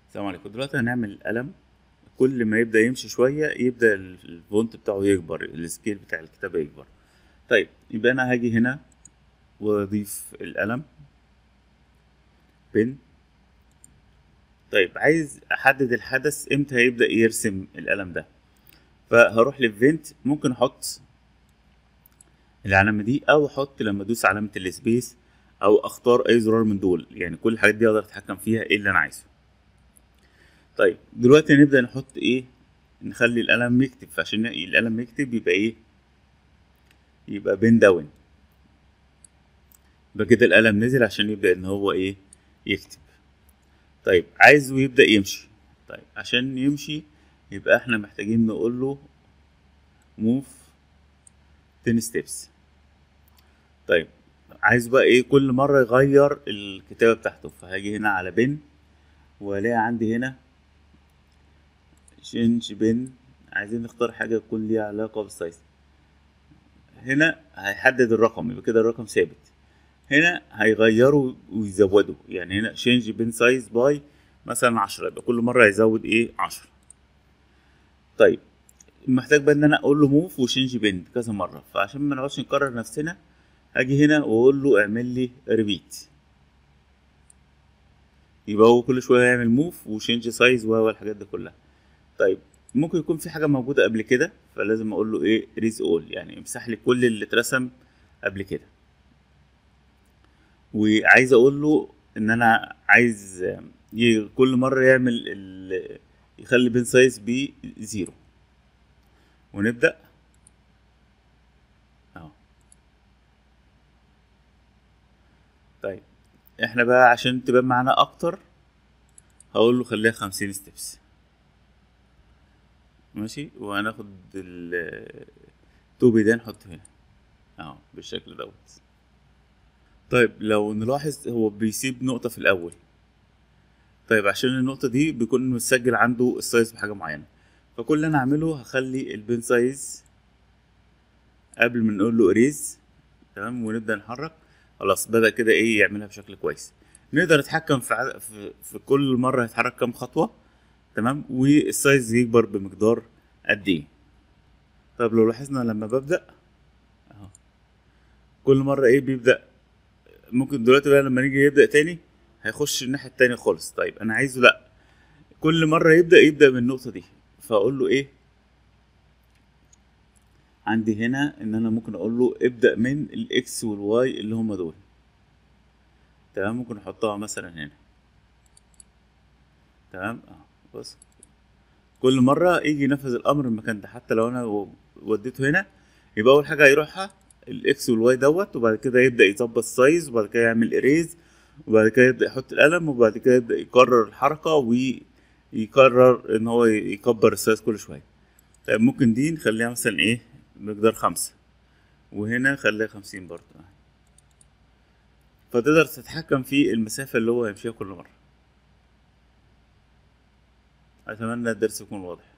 السلام عليكم دلوقتي هنعمل قلم كل ما يبدأ يمشي شوية يبدأ ال- الفونت بتاعه يكبر السكيل بتاع الكتابة يكبر طيب يبقى أنا هاجي هنا وأضيف القلم بن طيب عايز أحدد الحدث إمتى هيبدأ يرسم القلم ده فهروح للفينت ممكن أحط العلامة دي أو أحط لما أدوس علامة السبيس أو أختار أي زرار من دول يعني كل الحاجات دي أقدر أتحكم فيها إيه اللي أنا عايزه طيب دلوقتي نبدأ نحط ايه نخلي القلم يكتب فعشان القلم يكتب يبقى ايه يبقى بين داون يبقى كده القلم نزل عشان يبدأ ان هو ايه يكتب طيب عايزه يبدأ يمشي طيب عشان يمشي يبقى احنا محتاجين نقول له موف 10 ستيبس طيب عايز بقى ايه كل مرة يغير الكتابة بتاعته فهاجي هنا على بن والاقي عندي هنا شنج بن عايزين نختار حاجة تكون ليها علاقة بالسايز هنا هيحدد الرقم يبقى كده الرقم ثابت هنا هيغيره ويزوده يعني هنا شينج بين سايز باي مثلا عشرة يبقى كل مرة هيزود ايه عشرة طيب محتاج بقى ان انا اقول له موف وشينج بين كذا مرة فعشان ما نقعدش نكرر نفسنا هاجي هنا واقول له اعمل لي ريبيت يبقى هو كل شوية يعمل موف وشينج سايز والحاجات دي كلها طيب ممكن يكون في حاجة موجودة قبل كده فلازم اقول له ايه ريز اول يعني امسح لي كل اللي اترسم قبل كده وعايز اقول له ان انا عايز ي- كل مرة يعمل ال... يخلي بين سايز بي زيرو ونبدأ اهو طيب احنا بقى عشان تبان معانا اكتر هقول له خليها خمسين ستيبس ماشي وهناخد التوبي ده نحطه هنا اهو بالشكل دوت طيب لو نلاحظ هو بيسيب نقطة في الأول طيب عشان النقطة دي بيكون متسجل عنده السايز بحاجة معينة فكل اللي أنا أعمله هخلي البين سايز قبل ما نقول له اريز تمام ونبدأ نحرك خلاص بدأ كده إيه يعملها بشكل كويس نقدر نتحكم في, ع- في, في كل مرة هيتحرك كام خطوة تمام والسايز يكبر بمقدار قد ايه طب لو لاحظنا لما ببدأ اهو كل مرة ايه بيبدأ ممكن دلوقتي بقى لما نيجي يبدأ تاني هيخش الناحية التانية خالص طيب انا عايزه لا كل مرة يبدأ يبدأ من النقطة دي فاقول له ايه عندي هنا ان انا ممكن اقول له ابدأ من الاكس والواي اللي هما دول تمام ممكن احطها مثلا هنا تمام اه بص كل مرة يجي ينفذ الأمر المكان ده حتى لو أنا و- وديته هنا يبقى أول حاجة هيروحها الإكس والواي دوت وبعد كده يبدأ يظبط السايز وبعد كده يعمل إريز وبعد كده يبدأ يحط القلم وبعد كده يبدأ يكرر الحركة ويكرر إن هو يكبر السايز كل شوية طيب ممكن دي نخليها مثلا إيه مقدار خمسة وهنا خليها خمسين برضه فتقدر تتحكم في المسافة اللي هو يمشيها كل مرة أتمنى الدرس يكون واضح